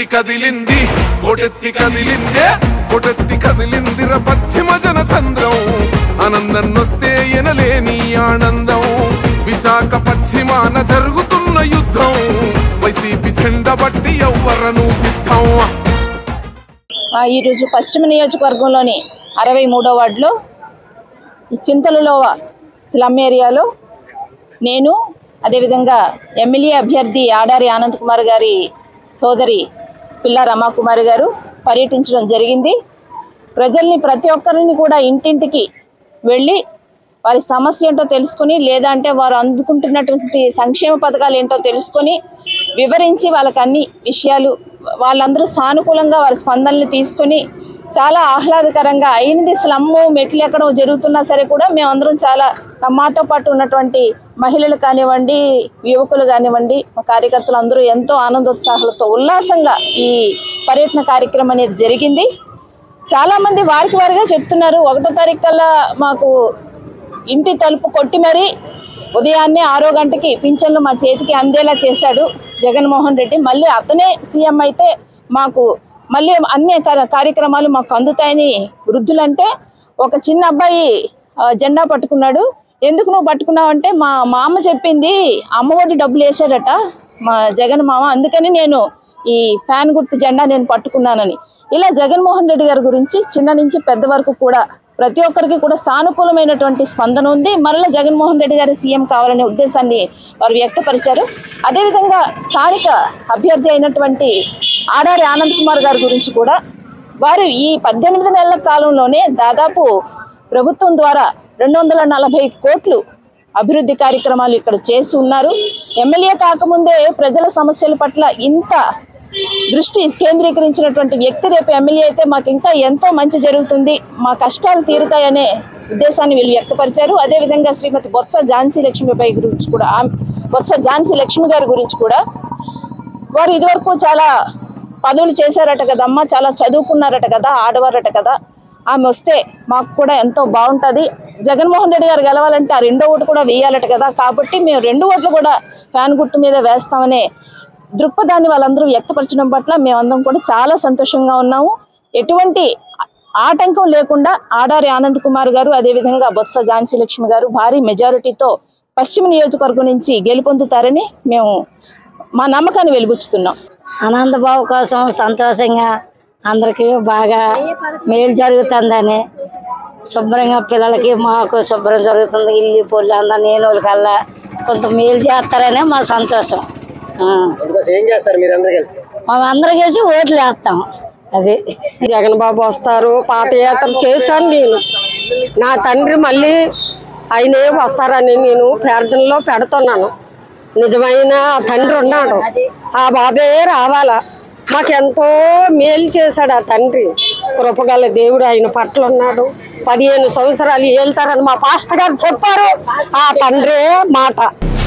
కదిలింది ఒటెత్తి కదిలిందే ఒటెత్తి కదిలిందిర పశ్చిమ జన సంద్రం ఆనందన్నొస్తే ఎనలేని ఆనందం విశాఖ పశ్చిమాన జరుగుతున్న యుద్ధం వైసీపీ జెండ బట్టి ఎవ్వరను సిద్ధం ఆ, ఈరోజు పశ్చిమ నియోజకవర్గంలోని అరవై మూడో వార్డులో ఈ చింతలలో స్లమ్ ఏరియాలో నేను అదేవిధంగా ఎమ్మెల్యే అభ్యర్థి ఆడారి ఆనంద్ కుమార్ గారి సోదరి పిల్ల రమాకుమారి గారు పర్యటించడం జరిగింది ప్రజల్ని ప్రతి ఒక్కరిని కూడా ఇంటింటికి వెళ్ళి వారి సమస్య ఏంటో తెలుసుకొని లేదా అంటే వారు అందుకుంటున్నటువంటి సంక్షేమ పథకాలు ఏంటో తెలుసుకొని వివరించి వాళ్ళకి అన్ని విషయాలు వాళ్ళందరూ సానుకూలంగా వారి స్పందనలు తీసుకొని చాలా ఆహ్లాదకరంగా అయినది స్లమ్ము మెట్లు ఎక్కడం జరుగుతున్నా సరే కూడా మేమందరం చాలా మాతో పాటు ఉన్నటువంటి మహిళలు కానివ్వండి యువకులు కానివ్వండి మా కార్యకర్తలు అందరూ ఎంతో ఆనందోత్సాహాలతో ఉల్లాసంగా ఈ పర్యటన కార్యక్రమం అనేది జరిగింది చాలా మంది వారికి వారిగా చెప్తున్నారు ఒకటో తారీఖు కల్లా మాకు ఇంటి తలుపు కొట్టి మరీ ఉదయాన్నే ఆరో గంటకి పింఛన్లు మా చేతికి అందేలా చేశాడు జగన్మోహన్ రెడ్డి మళ్ళీ అతనే సీఎం అయితే మాకు మళ్ళీ అన్ని కార్య- కార్యక్రమాలు మాకు అందుతాయని వృద్ధులంటే ఒక చిన్న అబ్బాయి ఆ, జెండా పట్టుకున్నాడు ఎందుకు నువ్వు పట్టుకున్నావు అంటే మా మామ చెప్పింది అమ్మఒడి డబ్బులు వేసాడట మా జగన్ మామ అందుకని నేను ఈ ఫ్యాన్ గుర్తు జెండా నేను పట్టుకున్నానని ఇలా జగన్మోహన్ రెడ్డి గారి గురించి చిన్న నుంచి పెద్ద వరకు కూడా ప్రతి ఒక్కరికి కూడా సానుకూలమైనటువంటి స్పందన ఉంది మరలా జగన్మోహన్ రెడ్డి గారి సీఎం కావాలనే ఉద్దేశాన్ని వారు వ్యక్తపరిచారు అదేవిధంగా స్థానిక అభ్యర్థి అయినటువంటి ఆడారి ఆనంద్ కుమార్ గారి గురించి కూడా వారు ఈ పద్దెనిమిది నెలల కాలంలోనే దాదాపు ప్రభుత్వం ద్వారా రెండు వందల నలభై కోట్లు అభివృద్ధి కార్యక్రమాలు ఇక్కడ చేసి ఉన్నారు ఎమ్మెల్యే కాకముందే ప్రజల సమస్యల పట్ల ఇంత దృష్టి కేంద్రీకరించినటువంటి వ్యక్తి రేపు ఎమ్మెల్యే అయితే మాకు ఇంకా ఎంతో మంచి జరుగుతుంది మా కష్టాలు తీరుతాయనే ఉద్దేశాన్ని వీళ్ళు వ్యక్తపరిచారు అదేవిధంగా శ్రీమతి బొత్స ఝాన్సీ లక్ష్మిపై గురించి కూడా ఆమె- బొత్స ఝాన్సీ లక్ష్మి గారి గురించి కూడా వారు ఇదివరకు చాలా పదవులు చేశారట కదమ్మా చాలా చదువుకున్నారట కదా ఆడవారట కదా ఆమె వస్తే మాకు కూడా ఎంతో బాగుంటుంది జగన్మోహన్ రెడ్డి గారు గెలవాలంటే ఆ రెండో ఓటు కూడా వేయాలట కదా కాబట్టి మేము రెండు ఓట్లు కూడా ఫ్యాన్ గుర్తు మీద వేస్తామనే దృక్పథాన్ని వాళ్ళందరూ వ్యక్తపరచడం పట్ల మేమందరం కూడా చాలా సంతోషంగా ఉన్నాము ఎటువంటి ఆటంకం లేకుండా ఆడారి ఆనంద్ కుమార్ గారు అదేవిధంగా బొత్స ఝాన్సీ లక్ష్మి గారు భారీ మెజారిటీతో పశ్చిమ నియోజకవర్గం నుంచి గెలుపొందుతారని మేము మా నమ్మకాన్ని వెలిబుచ్చుతున్నాం ఆనందబాబు కోసం సంతోషంగా అందరికీ బాగా మేలు జరుగుతుందని శుభ్రంగా పిల్లలకి మాకు శుభ్రం జరుగుతుంది ఇల్లు పొల్లు అందరు నేను కల్లా కొంత మేలు చేస్తారనే మా సంతోషం ఆ. అందుకోసం ఏం చేస్తారు మీరు అందరు కలిసి మేము అందరం కలిసి ఓట్లు వేస్తాం అది జగన్ బాబు వస్తారు పాదయాత్ర చేశాను నేను నా తండ్రి మళ్ళీ ఆయనే వస్తారని నేను ప్రార్థనలో పెడుతున్నాను నిజమైన ఆ తండ్రి ఉన్నాడు ఆ బాబే రావాలా మాకెంతో మేలు చేశాడు ఆ తండ్రి కృపగల దేవుడు ఆయన పట్ల ఉన్నాడు పదిహేను సంవత్సరాలు ఏళ్తారని మా పాస్టర్ గారు చెప్పారు ఆ తండ్రే మాట